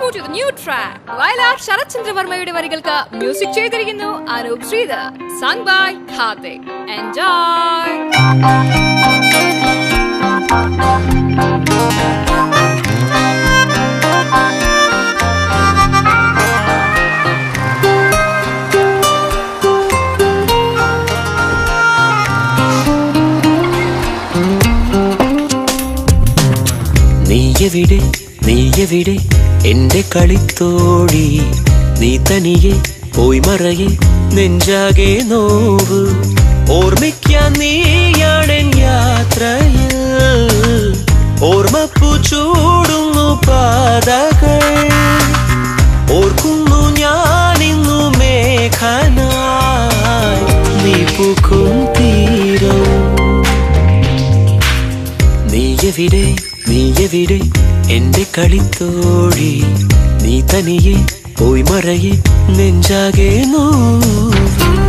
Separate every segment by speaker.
Speaker 1: move to the new track Vayalar Sarathchandra വർമ്മയുടെ വരികൾക്ക് music ചെയ്തിരിക്കുന്നു Anoop Sreedhar sung by Hardik enjoy
Speaker 2: നീയെവിടെ നീയെവിടെ എന്റെ കളിത്തോഴി നീ തനിയെ പോയി മറയെ നെഞ്ചാകെ നോവ് ഓർമ്മിക്കാൻ നീയാണെൻ യാത്രയിൽ ഓർമ്മപ്പു ചൂടുന്നു പാതകൾ ഓർക്കുന്നു ഞാനിന്നു മേഘനായി നീ പൂക്കും തീരം നീയെവിടെ നീയെവിടെ എന്റെ കളിത്തോഴി നീ തനിയെ പോയി മറയെ നെഞ്ചാകെ നോവ്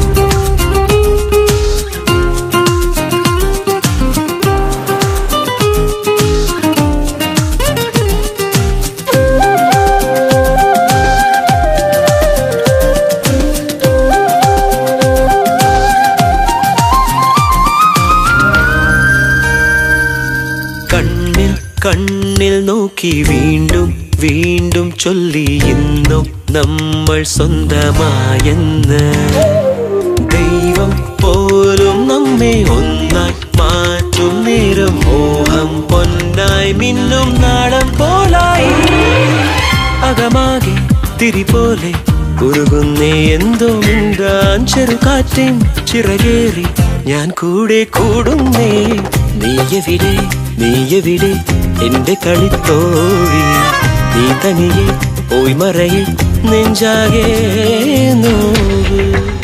Speaker 2: കണ്ണിൽ കണ്ണിൽ നോക്കി വീണ്ടും വീണ്ടും ചൊല്ലി ഇന്നും നമ്മൾ സ്വന്തമായെന്ന് ദൈവം പോലും നമ്മെ ഒന്നായി മാറ്റും നേരം മോഹം പൊന്നായി മിന്നും നാളം പോലായി അകമാകെ തിരി പോലെ ഉരുകുന്നേ എന്തോ മിണ്ടാൻ ചെറുകാറ്റിൻ ചിറകേറി ഞാൻ കൂടെ കൂടുന്നേ നീയെവിടെ നീയെവിടെ എന്റെ കളിത്തോഴി നീ തനിയെ പോയി മറയെ നെഞ്ചാകെ നോവ്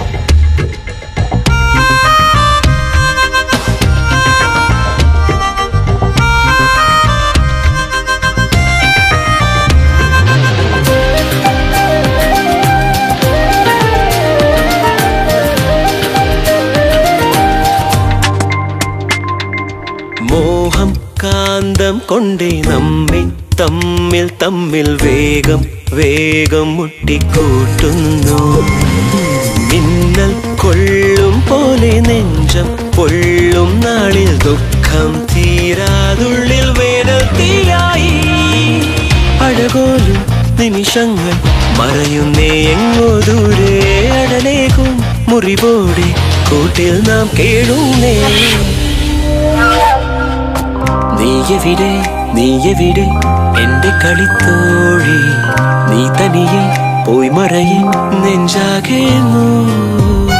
Speaker 2: മോഹം കാന്തം കൊണ്ടേ നമ്മെ തമ്മിൽ തമ്മിൽ വേഗം വേഗം മുട്ടിക്കൂട്ടുന്നു മിന്നൽ കൊള്ളും പോലെ നെഞ്ചം പൊള്ളും നാളിൽ ദുഃഖം തീരാതുള്ളിൽ വേനൽ തീയായി അഴകോലും നിമിഷങ്ങൾ മറയുന്നേ എങ്ങോ ദൂരെ അടലേകും മുറിവോടെ കൂട്ടിൽ നാം കേഴുന്നേ നീയെവിടെ നീയെവിടെ എന്റെ കളിത്തോഴി നീ തനിയെ പോയി മറയെ നെഞ്ചാകെ നോവ്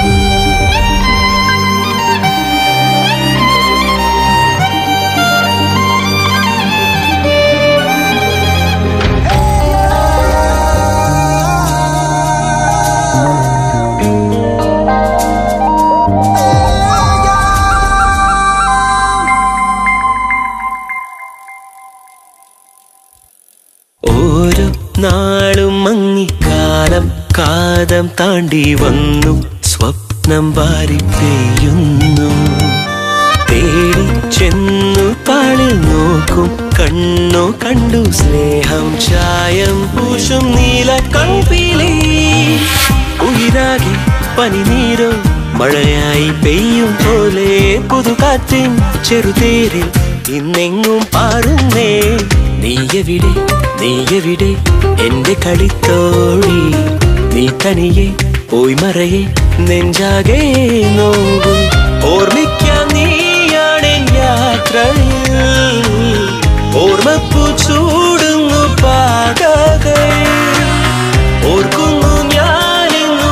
Speaker 2: ഓരോ നാളും മങ്ങിക്കാലം കാതം താണ്ടി വന്നു സ്വപ്നം വാരി പെയ്യുന്നു തേടി ചെന്നു താളിൽ നോക്കും കണ്ണു കണ്ടു സ്നേഹം ചായം പൂശും നീല കൺപീലി ഉയിരാകെ പനിനീരോ മഴയായി പെയ്യും പോലെ പുതുകാറ്റിൻ ചെറുതേരിൽ ഇന്നെങ്ങും പാറുന്നേ നീയെവിടെ നീയെവിടെ എന്റെ കളിത്തോഴി നീ തനിയെ പോയി മറയെ നെഞ്ചാകെ നോവും ഓർമ്മിക്കാൻ നീയാണെൻ യാത്രയിൽ ഓർമ്മപ്പു ചൂടുന്നു പാതകൾ ഓർക്കുന്നു ഞാനിന്നു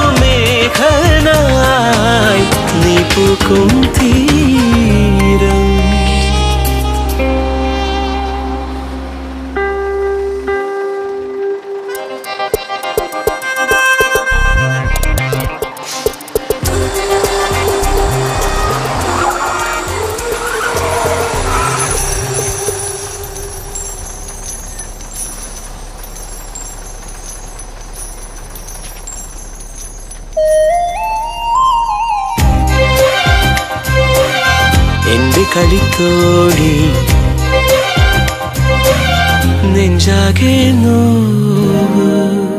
Speaker 2: മേഘനായി നീ പൂക്കും തീരം എന്റെ കളിത്തോഴി നെഞ്ചാകെ നോവ്